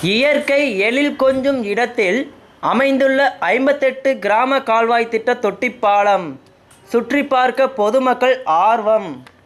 இயற்கை எழில் கொஞ்சும் இடத்தில் அமைந்துள்ள ஐம்பத்தெட்டு கிராம கால்வாய் திட்ட தொட்டிப்பாலம் சுற்றி பார்க்க பொதுமக்கள் ஆர்வம்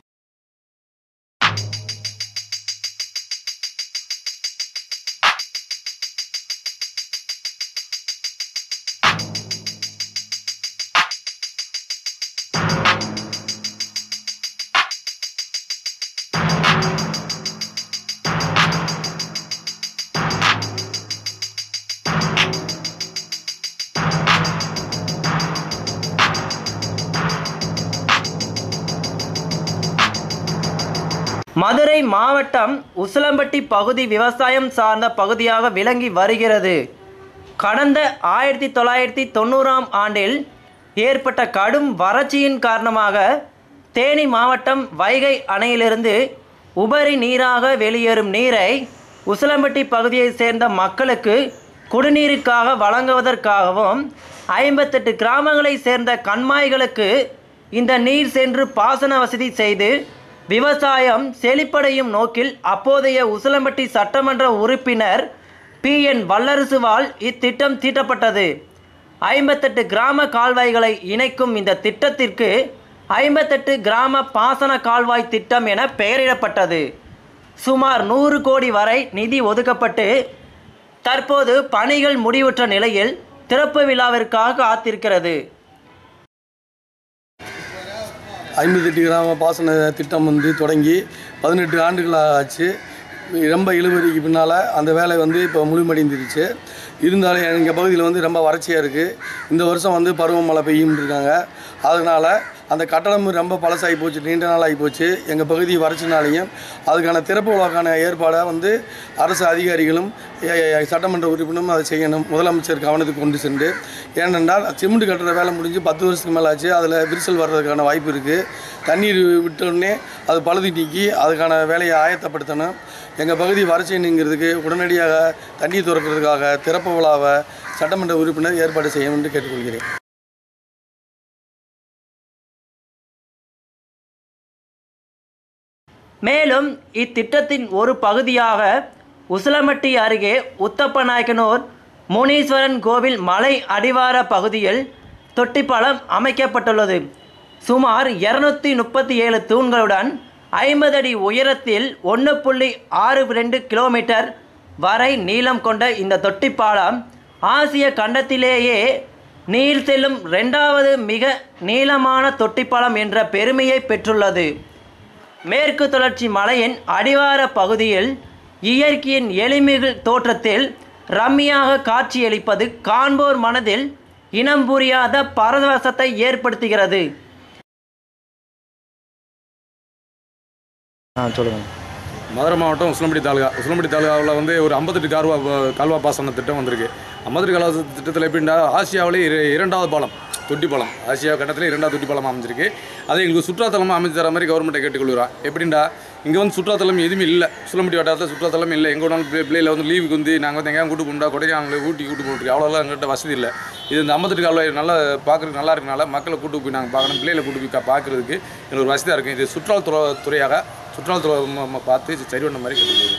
மதுரை மாவட்டம் உசிலம்பட்டி பகுதி விவசாயம் சார்ந்த பகுதியாக விளங்கி வருகிறது கடந்த ஆயிரத்தி தொள்ளாயிரத்தி தொண்ணூறாம் ஆண்டில் ஏற்பட்ட கடும் வறட்சியின் காரணமாக தேனி மாவட்டம் வைகை அணையிலிருந்து உபரி நீராக வெளியேறும் நீரை உசிலம்பட்டி பகுதியைச் சேர்ந்த மக்களுக்கு குடிநீருக்காக வழங்குவதற்காகவும் ஐம்பத்தெட்டு கிராமங்களைச் சேர்ந்த கண்மாய்களுக்கு இந்த நீர் சென்று பாசன வசதி செய்து விவசாயம் செழிப்படையும் நோக்கில் அப்போதைய உசிலம்பட்டி சட்டமன்ற உறுப்பினர் பி என் வல்லரசுவால் இத்திட்டம் தீட்டப்பட்டது ஐம்பத்தெட்டு கிராம கால்வாய்களை இணைக்கும் இந்த திட்டத்திற்கு ஐம்பத்தெட்டு கிராம பாசன கால்வாய் திட்டம் என பெயரிடப்பட்டது சுமார் நூறு கோடி வரை நிதி ஒதுக்கப்பட்டு தற்போது பணிகள் முடிவுற்ற நிலையில் திறப்பு விழாவிற்காக காத்திருக்கிறது ஐம்பத்தெட்டு கிராம பாசன திட்டம் வந்து தொடங்கி பதினெட்டு ஆண்டுகள் ஆச்சு ரொம்ப இழுபறிக்கு பின்னால் அந்த வேலை வந்து இப்போ முழுமடைந்துருச்சு இருந்தாலும் எங்கள் பகுதியில் வந்து ரொம்ப வறட்சியாக இருக்குது இந்த வருஷம் வந்து பருவமழை பெய்யும் இருக்காங்க அதனால் அந்த கட்டடம் ரொம்ப பழசாகி போச்சு நீண்ட நாள் ஆகி போச்சு எங்கள் பகுதி வறட்சினாலையும் அதுக்கான திறப்பு விழாக்கான ஏற்பாடை வந்து அரசு அதிகாரிகளும் எ- எ- சட்டமன்ற உறுப்பினரும் அதை செய்யணும் முதலமைச்சர் கவனத்துக்கு கொண்டு சென்று ஏனென்றால் சிமெண்ட் கட்டுற வேலை முடிஞ்சு பத்து வருஷத்துக்கு மேலே ஆச்சு அதில் விரிசல் வர்றதுக்கான வாய்ப்பு இருக்குது தண்ணீர் விட்டோடனே அது பழுது நீக்கி அதுக்கான வேலையை ஆயத்தப்படுத்தணும் எங்கள் பகுதி வறட்சி நீங்கிறதுக்கு உடனடியாக தண்ணீர் திறக்கிறதுக்காக திறப்பு விழாவை சட்டமன்ற உறுப்பினர் ஏற்பாடு செய்யணும் என்று கேட்டுக்கொள்கிறேன் மேலும் இத்திட்டத்தின் ஒரு பகுதியாக உசிலம்பட்டி அருகே உத்தப்பநாயக்கனூர் முனீஸ்வரன் கோவில் மலை அடிவார பகுதியில் தொட்டிப்பாலம் அமைக்கப்பட்டுள்ளது சுமார் இருநூத்தி முப்பத்தி ஏழு தூண்களுடன் ஐம்பது அடி உயரத்தில் ஒன்று புள்ளி ஆறு ரெண்டு கிலோமீட்டர் வரை நீளம் கொண்ட இந்த தொட்டிப்பாலம் ஆசிய கண்டத்திலேயே நீர் செல்லும் ரெண்டாவது மிக நீளமான தொட்டிப்பாலம் என்ற பெருமையை பெற்றுள்ளது மேற்கு தொடர்ச்சி மலையின் அடிவார பகுதியில் இயற்கையின் எளிமிகு தோற்றத்தில் ரம்மியாக காட்சியளிப்பது காண்போர் மனதில் இனம் புரியாத பரவசத்தை ஏற்படுத்துகிறது ஆ சொல்லுங்கள் மதுரை மாவட்டம் உசிலம்பட்டி தாலுகா உசிலம்பட்டி தாலுகாவில் வந்து ஒரு ஐம்பத்தெட்டு கால்வா கால்வா பாசன திட்டம் வந்திருக்கு ஐம்பத்தெட்டு கால்வா திட்டத்தில் எப்படின்னா ஆசியாவிலே இர இரண்டாவது பாலம் தொட்டி பாலம் ஆசியா கட்டத்தில் இரண்டாவது தொட்டி பாலம் அமைஞ்சிருக்கு அதை எங்களுக்கு சுற்றுலாத்தலமாக அமைச்சு தர மாதிரி கவர்மெண்ட்டை கேட்டுக்கொள்கிறோம் எப்படின்னா இங்கே வந்து சுற்றுலாத்தலம் எதுவுமே இல்லை உசிலம்பட்டி வட்டாரத்தில் சுற்றுலாத்தலம் இல்லை எங்கே வேணாலும் பிள்ளை- பிள்ளைகளை வந்து லீவுக்கு வந்து நாங்கள் வந்து எங்கேயா கூட்டு போண்டா கொடைக்கானல் ஊட்டி கூட்டு போட்டுருக்கு அவ்வளோலாம் எங்கள்கிட்ட வசதி இல்லை இது இந்த ஐம்பத்தெட்டு கால்வாய் நல்லா பார்க்குறதுக்கு நல்லா இருக்கனால மக்களை கூட்டு போய் நாங்கள் பார்க்கணும் பிள்ளைகளை கூட்டு போய் கா- பார்க்கறதுக்கு எங்களுக்கு ஒரு வசதியாக இருக்கும் இது சுற்றுலாத்துறை துறையாக சுற்றுலாத்துறை ம- ம- பார்த்து சரி பண்ண மாதிரி கேட்டுக்கொள்கிறேன்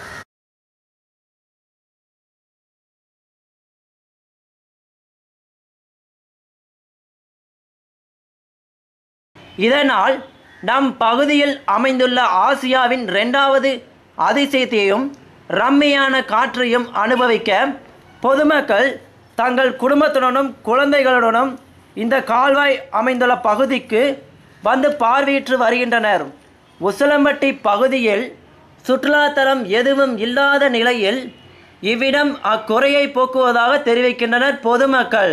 இதனால் நம் பகுதியில் அமைந்துள்ள ஆசியாவின் இரண்டாவது அதிசயத்தையும் ரம்மியான காற்றையும் அனுபவிக்க பொதுமக்கள் தங்கள் குடும்பத்துடனும் குழந்தைகளுடனும் இந்த கால்வாய் அமைந்துள்ள பகுதிக்கு வந்து பார்வையிட்டு வருகின்றனர் உசிலம்பட்டி பகுதியில் சுற்றுலாத்தலம் எதுவும் இல்லாத நிலையில் இவ்விடம் அக்குறையை போக்குவதாக தெரிவிக்கின்றனர் பொதுமக்கள்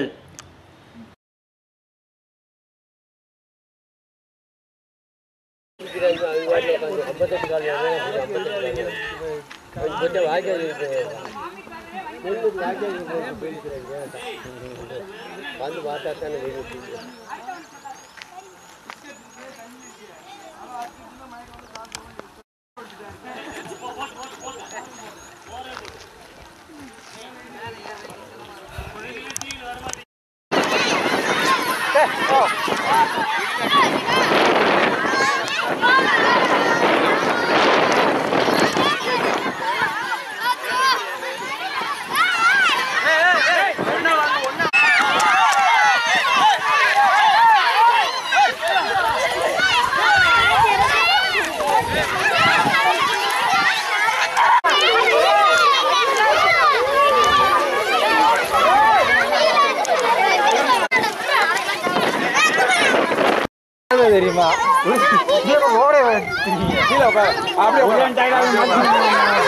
ஓட தெரியுமா ஓட கீழே உட்காரு அப்படியே உட்காரு.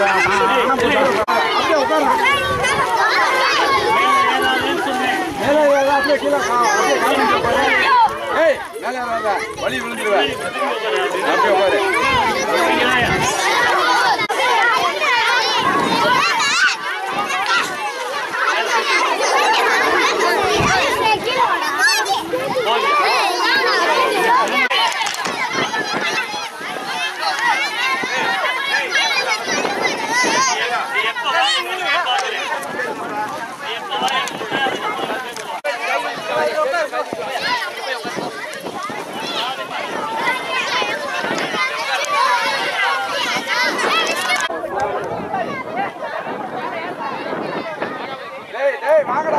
மேலே ஏறாத, அப்படியே கீழே கா- அப்படியே கால் போடு. ஏய் மேலே ஏறாத, வலி விழுந்துருவேன் அப்படியே உட்காரு டேய் டேய் வாங்கடா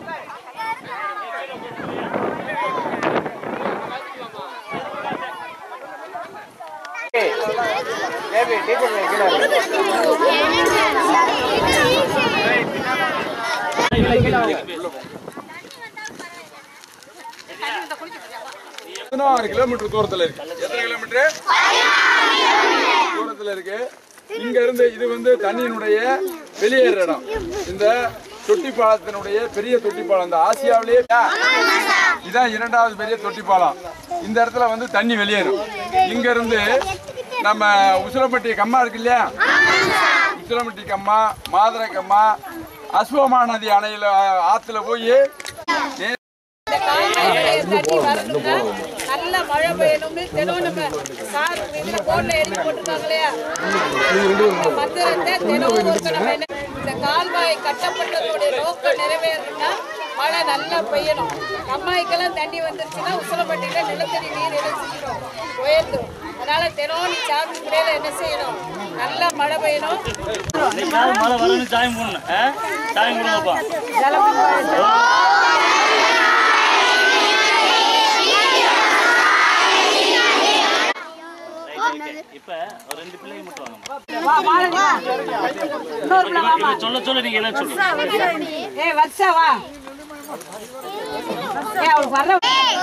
பதினாறு கிலோமீட்டர் தூரத்துல இருக்கு எத்தனை கிலோமீட்டர் தூரத்துல இருக்கு இங்க இருந்து இது வந்து தண்ணியினுடைய வெளியேற இடம் இந்த தொட்டி பாலத்தினுடைய பெரிய தொட்டி பாலம் இந்த ஆசியாவிலேயே இதான் இரண்டாவது பெரிய தொட்டி பாலம் இந்த இடத்துல வந்து தண்ணி வெளியேறும் இங்க இருந்து நம்ம உசிலம்பட்டி கம்மா இருக்கு இல்லையா உசிலம்பட்டி கம்மா மாதுரை கம்மா அஸ்வமா நதி அணையில ஆத்துல போய் நே- தண்ணி வரணும்னா நல்ல மழை பெய்யணும்னு தினம் நம்ம சார் இதுல போர்ல எழுதி போட்டிருக்காங்க இல்லையா இந்த மந்திரத்தை தினம் ஒருக்க நம்ம என்ன இந்த கால்வாய் கட்டப்பட்டதோடைய நோக்கம் நிறைவேறணும்னா மழை நல்லா பெய்யணும் அம்மாய்க்கெல்லாம் தண்ணி வந்துருச்சுன்னா உசலப்பட்டியில நிலத்தடி நீர் இணைச்சிடும் உயர்ந்தும் அதனால தினம் நீ சாமி முறையில என்ன செய்யணும் நல்லா மழை பெய்யணும் மழை வரணும் சாயம் போடணும் ஆ? சாயம் போடுங்கப்பா இப்ப ஒரு ரெண்டு பிள்ளைங்க மட்டும் வாங்க சொல்ல சொல்ல நீங்க எல்லாம் சொல்லுங்க ஏய் வர்ஷா வா ஏய் அவளுக்கு வர்ற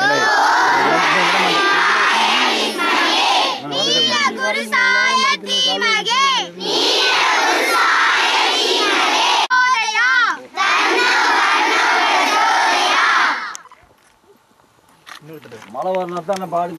மழை வரணும் தான் பாடு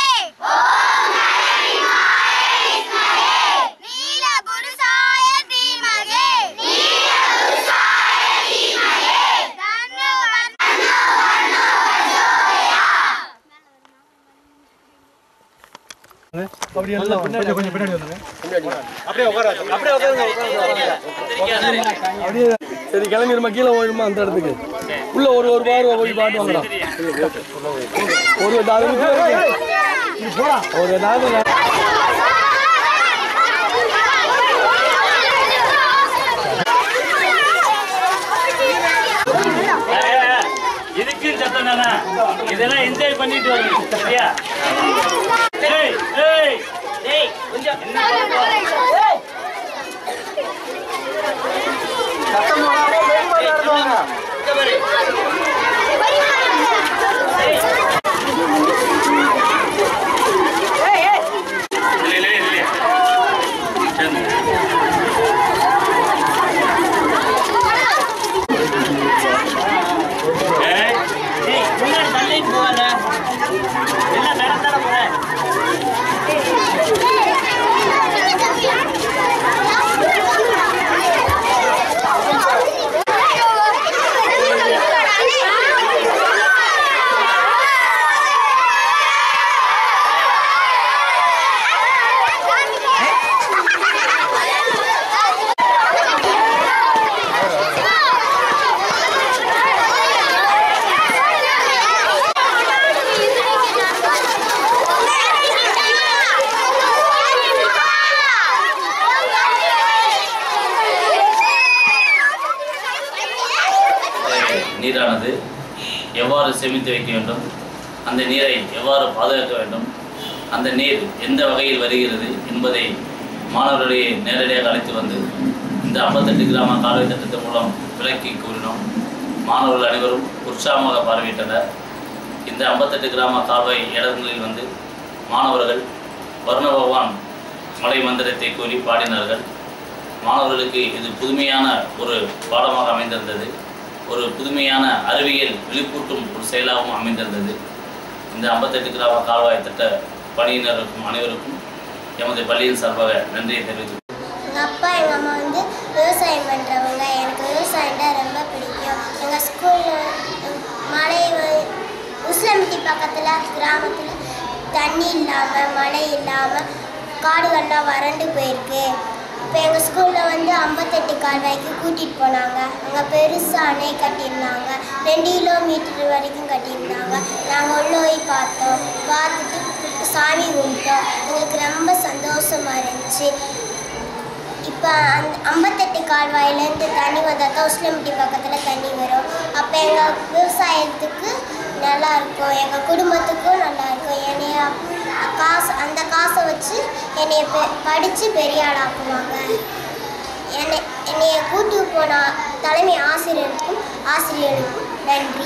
சரி கிளம்பிடுமா கீழே போயிடுமா அந்த இடத்துக்கு உள்ள ஒரு ஒரு வாரம் போய் பாட்டு வாங்கலாம் ஒரு நாலு நிமிஷம் இருக்கு. ஒரு நாலு இதுக்கு சத்தம் தானே இதெல்லாம் என்ஜாய் பண்ணிட்டு வரணும் சரியா ஏய் ஏய் ஏய் கொஞ்சம் இல்லை இல்லை இல்லை சரி ஏய், ஏய், முன்னாடி தள்ளிட்டு போகாத. எல்லாம் நடந்தாட போறேன். நீரானது எவ்வாறு சேமித்து வைக்க வேண்டும் அந்த நீரை எவ்வாறு பாதுகாக்க வேண்டும் அந்த நீர் எந்த வகையில் வருகிறது என்பதை மாணவர்களிடையே நேரடியாக அழைத்து வந்து இந்த ஐம்பத்தெட்டு கிராம கால்வாய் திட்டத்தின் மூலம் விளக்கி கூறினோம் மாணவர்கள் அனைவரும் உற்சாகமாக பார்வையிட்டனர் இந்த ஐம்பத்தெட்டு கிராம கால்வாய் இடங்களில் வந்து மாணவர்கள் வருண பகவான் மலை மந்திரத்தை கூறி பாடினார்கள் மாணவர்களுக்கு இது புதுமையான ஒரு பாடமாக அமைந்திருந்தது ஒரு புதுமையான அறிவியல் விழிப்பூட்டும் ஒரு செயலாகவும் அமைந்திருந்தது இந்த ஐம்பத்தெட்டு கிராம கால்வாய் திட்ட பணியினருக்கும் அனைவருக்கும் எமது பள்ளியின் சார்பாக நன்றியை தெரிவித்துக் எங்கள் அப்பா எங்கள் அம்மா வந்து விவசாயம் பண்ணுறவங்க எனக்கு விவசாயம்னா ரொம்ப பிடிக்கும் எங்கள் ஸ்கூலில் மழை வ- உசிலம்பட்டி பக்கத்தில் கிராமத்தில் தண்ணி இல்லாமல் மழை இல்லாமல் காடுகள்லாம் வறண்டு போயிருக்கு இப்போ எங்கள் ஸ்கூலில் வந்து ஐம்பத்தெட்டு கால்வாய்க்கு கூட்டிகிட்டு போனாங்க அங்கே பெருசாக அணை கட்டியிருந்தாங்க ரெண்டு கிலோமீட்டர் வரைக்கும் கட்டியிருந்தாங்க நாங்கள் உள்ள போய் பார்த்தோம் பார்த்துட்டு சாமி கும்பிட்டோம் எங்களுக்கு ரொம்ப சந்தோஷமாக இருந்துச்சு இப்போ அந்த ஐம்பத்தெட்டு கால்வாயிலேருந்து தண்ணி வந்தால் தான் உசிலம்பட்டி பக்கத்தில் தண்ணி வரும் அப்போ எங்கள் விவசாயத்துக்கு நல்லா இருக்கும் எங்கள் குடும்பத்துக்கும் நல்லா இருக்கும் என்னைய காசு அந்த காசை வச்சு என்னைய பெ படித்து பெரிய ஆளாக்குவாங்க என்னை என்னைய கூட்டு போன தலைமை ஆசிரியருக்கும் ஆசிரியருக்கும் நன்றி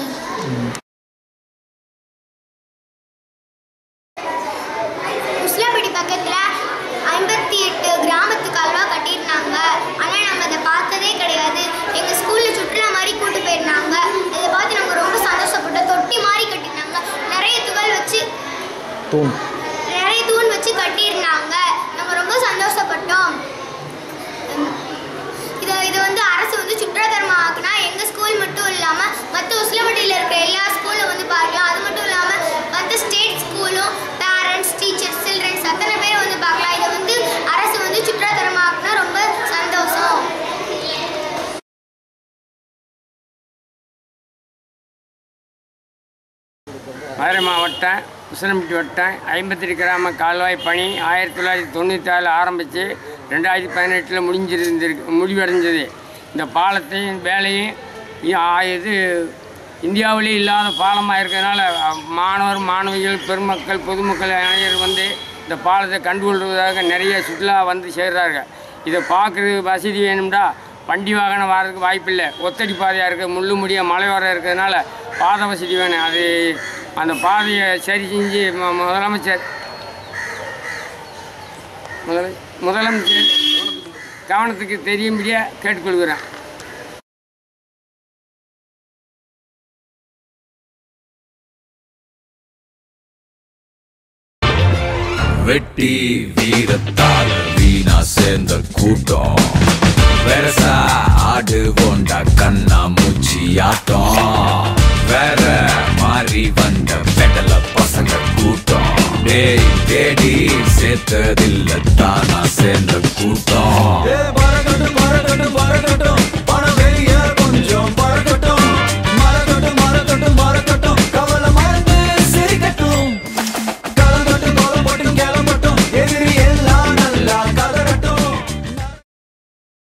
உசிலம்பட்டி பக்கத்தில் ஐம்பத்தி எட்டு கிராமத்து கால்வா கட்டியிருந்தாங்க ஆனால் நம்ம அதை பார்த்ததே கிடையாது எங்கள் ஸ்கூலில் சுற்றுலா மாதிரி கூட்டு போயிருந்தாங்க இதை பார்த்து நாங்கள் ரொம்ப சந்தோஷப்பட்டோம் தொட்டி மாதிரி கட்டியிருந்தாங்க நிறைய துகள் வச்சு நிறைய தூண் வச்சு கட்டியிருந்தாங்க நம்ம ரொம்ப சந்தோஷப்பட்டோம் உம், இது இது வந்து அரசு வந்து சுற்றுலாத்தரமாக ஆக்குனா எங்கள் ஸ்கூல் மட்டும் இல்லாமல் மற்ற உசிலம்பட்டியில் இருக்கிற எல்லா ஸ்கூலும் வந்து பார்க்கலாம் அது மட்டும் இல்லாமல் மற்ற ஸ்டேட் ஸ்கூலும் பேரண்ட்ஸ் டீச்சர்ஸ் சில்ட்ரன்ஸ் அத்தனை பேர் வந்து பார்க்கலாம் இதை வந்து அரசு வந்து சுற்றுலாத்தரமாக ஆக்குனா ரொம்ப சந்தோஷம் மதுரை மாவட்டம் உசிலம்பட்டி வட்டம் ஐம்பத்தெட்டு கிராம கால்வாய் பணி ஆயிரத்தி தொள்ளாயிரத்தி தொண்ணூற்றி ஆரம்பித்து ரெண்டாயிரத்தி பதினெட்டில் முடிஞ்சிருந்திருக்கு முடிவடைஞ்சது இந்த பாலத்தையும் வேலையும் இ- ஆ- இது இந்தியாவிலே இல்லாத பாலமாக இருக்கிறதுனால அ, மாணவர் மாணவிகள் பெருமக்கள் பொதுமக்கள் அனைவரும் வந்து இந்த பாலத்தை கண்டுகொள்வதாக நிறைய சுற்றுலா வந்து சேர்றார்கள் இதை பார்க்குறது வசதி வேணும்டா வண்டி வாகனம் வர்றதுக்கு வாய்ப்பில்லை ஒத்தடி பாதையாக இருக்குது முள்ளு முடிய மலையோரம் இருக்கிறதுனால பாதை வசதி வேணும் அது அந்த பாதையை சரி செஞ்சு ம- முதலமைச்சர் முதல முதலமைச்சர் கவனத்துக்கு தெரியும்படியாக கேட்டுக்கொள்கிறேன் வெட்டி வீரத்தால வீணா சேர்ந்த கூட்டம் வெரசா ஆடு போண்டா கண்ணா மூச்சி ஆட்டம் வேற மாறி வந்த பெடல பசங்க கூட்டம் டேய் தேடி சேர்த்ததில்ல தானா சேர்ந்த கூட்டம் பறக்கட்டும் பறக்கட்டும் பறக்கட்டும்